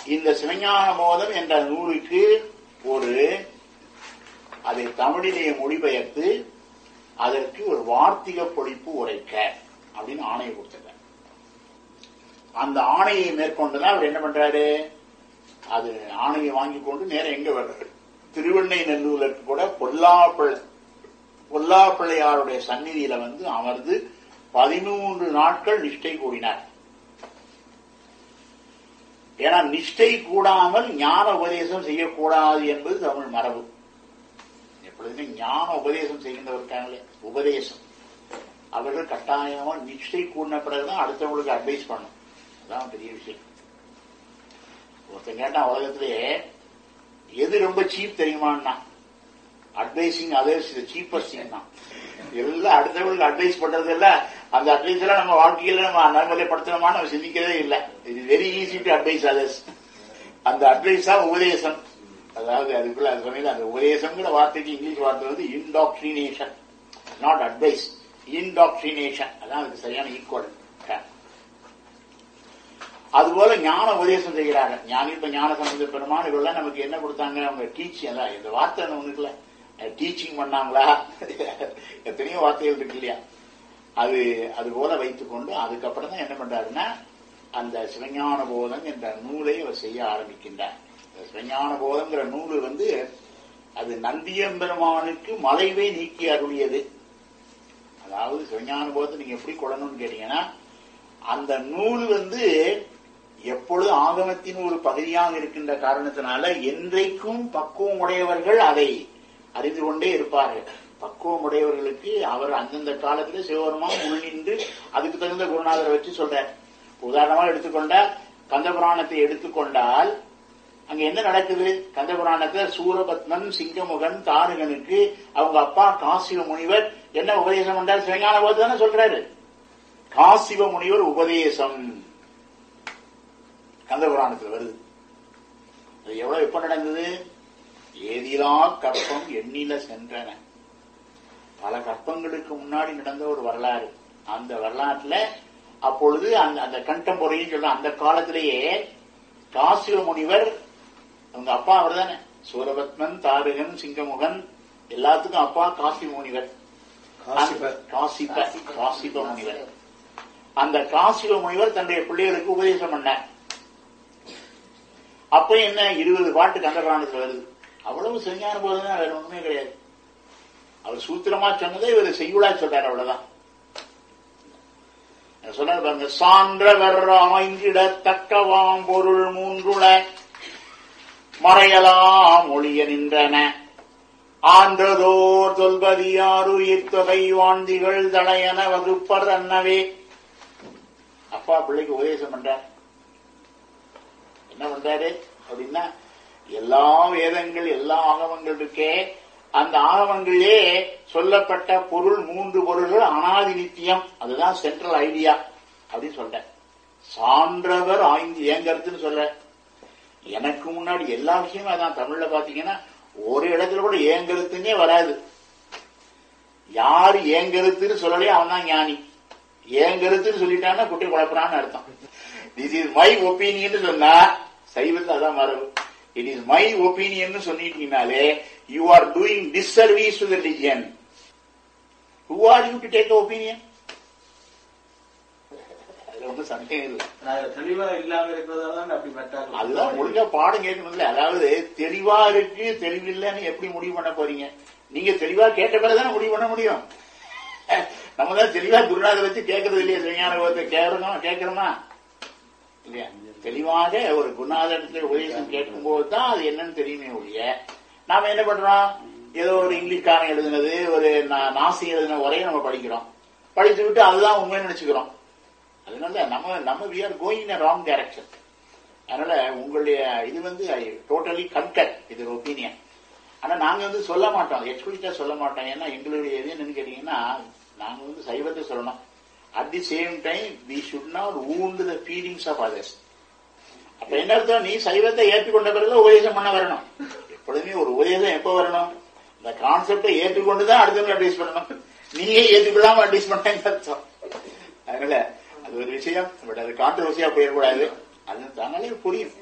இந்த சிவஞான போதம் என்ற நூலுக்கு ஒரு அதை தமிழிலே மொழிபெயர்த்து அதற்கு ஒரு வார்த்திக பொழிப்பு உரைக்க அப்படின்னு ஆணையை கொடுத்திருக்கார் அந்த ஆணையை மேற்கொண்டுதான் அவர் என்ன பண்றாரு அது ஆணையை வாங்கி கொண்டு நேரம் எங்க வர்றாரு திருவெண்ணை நெல்லூருக்கு கூட பொல்லாப்பிள்ளை பொல்லாப்பிள்ளையாருடைய சந்நிதியில வந்து அமர்ந்து பதிமூன்று நாட்கள் நிஷ்டை கூடினார் ஏன்னா நிஷ்டை கூடாமல் ஞான உபதேசம் செய்யக்கூடாது என்பது தமிழ் மரபு எப்பொழுதுமே ஞான உபதேசம் செய்கின்றவருக்காங்களே உபதேசம் அவர்கள் கட்டாயமா நிஷ்டை கூடின பிறகுதான் அடுத்தவங்களுக்கு அட்வைஸ் பண்ணும் அதான் பெரிய விஷயம் ஒருத்தன் கேட்டான் உலகத்திலேயே எது ரொம்ப சீப் தெரியுமான்னா அட்வைசிங் அதர்ஸ் இது சீப்பஸ்ட் தான் எல்லாம் அடுத்தவங்களுக்கு அட்வைஸ் பண்றது இல்ல அந்த அட்வைஸ் எல்லாம் நம்ம வாழ்க்கையில நம்ம நடைமுறைப்படுத்தணுமா நம்ம சிந்திக்கிறதே இல்லை இது very easy to advise others அந்த அட்வைஸ் தான் உபதேசம் அதாவது அதுக்குள்ள அது சொன்னீங்க அந்த உபதேசம்ங்கிற வார்த்தைக்கு இங்கிலீஷ் வார்த்தை வந்து இன்டாக்ட்ரினேஷன் நாட் அட்வைஸ் இன்டாக்ட்ரினேஷன் அதான் அதுக்கு சரியான ஈக்குவல் அதுபோல ஞான உபதேசம் செய்கிறாங்க ஞானி இப்ப ஞான சம்பந்த பெருமான் இவெல்லாம் நமக்கு என்ன கொடுத்தாங்க அவங்க டீச்சிங் அதான் இந்த வார்த்தை ஒண்ணுக்குல டீச்சிங் பண்ணாங்களா எத்தனையோ வார்த்தைகள் இருக்கு இல்லையா அது அது போல வைத்துக்கொண்டு அதுக்கப்புறம் தான் என்ன பண்றாருன்னா அந்த சிவஞான போதம் என்ற நூலை அவர் செய்ய ஆரம்பிக்கின்றார் இந்த சிவஞான போதங்கிற நூல் வந்து அது நந்தியம்பெருமானுக்கு மலைவை நீக்கி அருளியது அதாவது சிவஞான போதத்தை நீங்க எப்படி கொள்ளணும்னு கேட்டீங்கன்னா அந்த நூல் வந்து எப்பொழுது ஆகமத்தின் ஒரு பகுதியாக இருக்கின்ற காரணத்தினால என்றைக்கும் பக்குவம் உடையவர்கள் அதை அறிந்து கொண்டே இருப்பார்கள் பக்குவம் உடையவர்களுக்கு அவர் அந்தந்த காலத்துல சிவபெருமான் உள்நின்று அதுக்கு தகுந்த குருநாதரை வச்சு சொல்றார் உதாரணமாக எடுத்துக்கொண்ட கந்தபுராணத்தை எடுத்துக்கொண்டால் அங்க என்ன நடக்குது கந்தபுராணத்துல சூரபத்மன் சிங்கமுகன் தாரகனுக்கு அவங்க அப்பா காசிவ முனிவர் என்ன உபதேசம் பண்றாரு சிவஞான போது தானே சொல்றாரு காசிவ முனிவர் உபதேசம் கந்தபுராணத்தில் வருது அது எவ்வளவு எப்ப நடந்தது ஏதிலா கற்பம் எண்ணில சென்றன பல கற்பங்களுக்கு முன்னாடி நடந்த ஒரு வரலாறு அந்த வரலாற்றுல அப்பொழுது அந்த அந்த கண்டம்பொறைன்னு சொல்ல அந்த காலத்திலேயே காசிவ முனிவர் அவங்க அப்பா அவர் தானே சூரபத்மன் தாரகன் சிங்கமுகன் எல்லாத்துக்கும் அப்பா காசிவ முனிவர் காசிபர். காசிப காசிப முனிவர் அந்த காசிவ முனிவர் தன்னுடைய பிள்ளைகளுக்கு உபதேசம் பண்ணார் அப்ப என்ன இருபது பாட்டு கந்தபுராணத்துல வருது அவ்வளவு செஞ்ஞான போதுதான் வேற ஒண்ணுமே கிடையாது அவர் சூத்திரமா சொன்னதை இவர் செய்யுளா சொல்றாரு அவ்வளவுதான் சொல்றாரு பாருங்க சான்றவர் அமைந்திட தக்கவாம் பொருள் மூன்றுள மறையலாம் ஒளிய நின்றன ஆன்றதோர் தொல்பதியாறு தொகை வாந்திகள் தளையன வகுப்பர் அன்னவே அப்பா பிள்ளைக்கு உபதேசம் பண்றார் என்ன பண்றாரு அப்படின்னா எல்லா வேதங்கள் எல்லா ஆகமங்கள் இருக்கே அந்த ஆகமங்களிலே சொல்லப்பட்ட பொருள் மூன்று பொருள்கள் அனாதி நித்தியம் அதுதான் சென்ட்ரல் ஐடியா அப்படின்னு சொல்றேன் சான்றவர் ஆய்ந்து ஏங்கறதுன்னு சொல்ற எனக்கு முன்னாடி எல்லா விஷயமும் அதான் தமிழ்ல பாத்தீங்கன்னா ஒரு இடத்துல கூட ஏங்கருத்துன்னே வராது யாரு ஏங்கருத்துன்னு சொல்லலையே அவன் தான் ஞானி ஏங்கருத்துன்னு சொல்லிட்டான்னா குட்டி குழப்பறான்னு அர்த்தம் திஸ் இஸ் மை ஒப்பீனியன் சொன்னா சைவத்தில் அதான் மரபு இட் இஸ் மை ஒப்பீனியன் சொல்லிட்டீங்கனாலே you are doing disservice to the religion who are you to take opinion அதுல ஒன்றும் சந்தேகம் இல்லை நான் தெளிவா இல்லாம இருக்கிறதால தான் அப்படி மெட்டாங்க அதுதான் ஒழுங்கா பாடம் கேட்கணும்ல அதாவது தெளிவா இருக்கு தெளிவில்லைன்னு எப்படி முடிவு பண்ண போறீங்க நீங்க தெளிவா கேட்ட பிறகுதானே முடிவு பண்ண முடியும் நம்ம தான் தெளிவா குருநாதர் வச்சு கேட்கறது இல்லையா விஞ்ஞான போதத்தை கேட்கணும் கேட்கிறோமா இல்லையா தெளிவாக ஒரு குருநாதரத்துல உபதேசம் கேட்கும் போது தான் அது என்னன்னு தெரியுமே ஒழிய நாம என்ன பண்றோம் ஏதோ ஒரு இங்கிலீஷ்காரன் எழுதுனது ஒரு நா- நாசி எழுதின உரையை நம்ம படிக்கிறோம் படிச்சு விட்டு அதுதான் உண்மைன்னு நினைச்சுக்கிறோம் அதனால நம்ம நம்ம we are going in wrong direction அதனால உங்களுடைய இது வந்து டோட்டலி கன்கட் இது ஒரு ஒப்பீனியன் ஆனா நாங்க வந்து சொல்ல மாட்டோம் எக்ஸ்பிளிட்டா சொல்ல மாட்டோம் ஏன்னா எங்களுடைய இது என்னன்னு கேட்டீங்கன்னா நாங்க வந்து சைவத்தை சொல்லணும் at the same time we should not wound the feelings of others அப்ப என்ன அர்த்தம் நீ சைவத்தை ஏற்றுக்கொண்ட பிறகு உபதேசம் பண்ண வரணும் எப்பொழுதுமே ஒரு உபதேசம் எப்ப வரணும் இந்த கான்செப்டை ஏற்றுக்கொண்டு தான் அடுத்தவங்க அட்வைஸ் பண்ணணும் நீயே ஏற்றுக்கொள்ளாம அட்வைஸ் பண்ணேன்னு அர்த்தம் அதனால அது ஒரு விஷயம் பட் அது கான்ட்ரவர்சியா போயிடக்கூடாது அது தானாலே புரியும்